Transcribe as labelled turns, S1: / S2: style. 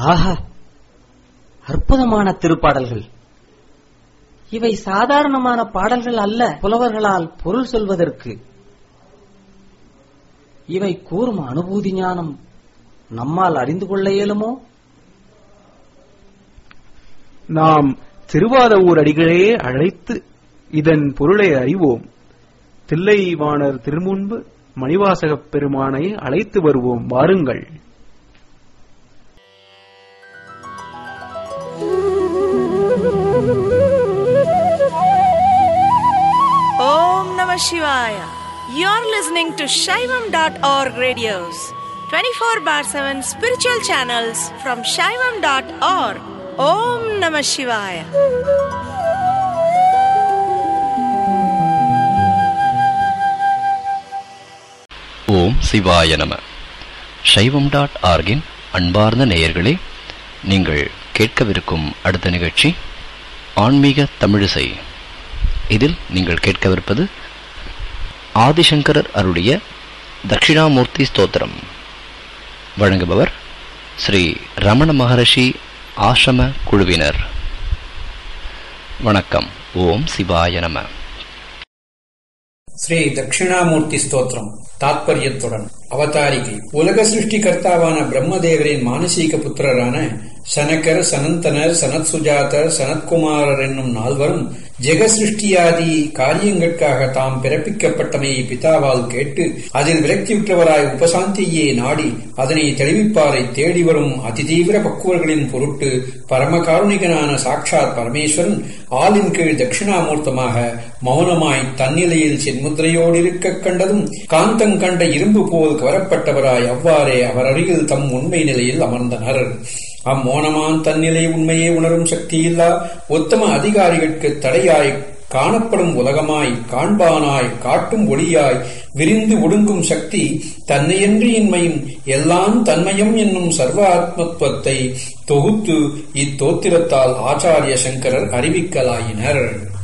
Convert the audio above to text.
S1: ஆஹா அற்புதமான திருப்பாடல்கள் இவை சாதாரணமான பாடல்கள் அல்ல புலவர்களால் பொருள் சொல்வதற்கு இவை கூறும் அனுபூதி ஞானம் நம்மால் அறிந்து கொள்ள இயலுமோ
S2: நாம் திருவாதவூர் அடிகளே அழைத்து இதன் பொருளை அறிவோம் தில்லைவாணர் திருமுன்பு மணிவாசகப் பெருமானை அழைத்து வருவோம் வாருங்கள்
S3: Om Namah Shivaya. You're listening to Shaivam.org radios, 24 bar 7 spiritual channels from Shaivam.org. Om Namah Shivaya.
S4: ஓம் சிவாய நம சைவம் டாட் ஆர்கின் அன்பார்ந்த நேயர்களே நீங்கள் கேட்கவிருக்கும் அடுத்த நிகழ்ச்சி ஆன்மீக தமிழிசை இதில் நீங்கள் கேட்கவிருப்பது ஆதிசங்கரர் அருடைய தட்சிணாமூர்த்தி ஸ்தோத்திரம் வழங்குபவர் ஸ்ரீ ரமண மகரிஷி ஆசிரம குழுவினர் வணக்கம் ஓம் சிவாய நம
S5: ஸ்ரீ தட்சிணாமூர்த்தி ஸ்தோத்திரம் தாத்பரியத்துடன் அவதாரிகை உலக சிருஷ்டிகர்த்தாவான பிரம்மதேவரின் மானசீக புத்திரரான சனகர் சனந்தனர் சனத் சுஜாதர் சனத்குமாரர் என்னும் நால்வரும் ஜெக சிருஷ்டியாதி காரியங்களுக்காக தாம் பிறப்பிக்கப்பட்டமையை பிதாவால் கேட்டு அதில் விரக்தியுற்றவராய் உபசாந்தியே நாடி அதனை தெளிவிப்பாரை தேடி வரும் அதிதீவிர பக்குவர்களின் பொருட்டு பரமகாருணிகனான சாட்சாத் பரமேஸ்வரன் ஆளின் கீழ் தட்சிணாமூர்த்தமாக மௌனமாய் தன்னிலையில் சென்முத்திரையோடு இருக்க கண்டதும் காந்தங் கண்ட இரும்பு போல் கவரப்பட்டவராய் அவ்வாறே அவர் அருகில் தம் உண்மை நிலையில் அமர்ந்தனர் அம்மோனமான் தன்னிலை உண்மையை உணரும் சக்தியில்லா உத்தம அதிகாரிகளுக்கு தடையாய் காணப்படும் உலகமாய் காண்பானாய் காட்டும் ஒளியாய் விரிந்து ஒடுங்கும் சக்தி தன்னையன்றி இன்மையும் எல்லாம் தன்மயம் என்னும் சர்வாத்மத்துவத்தை தொகுத்து இத்தோத்திரத்தால் ஆச்சாரிய சங்கரர் அறிவிக்கலாயினர்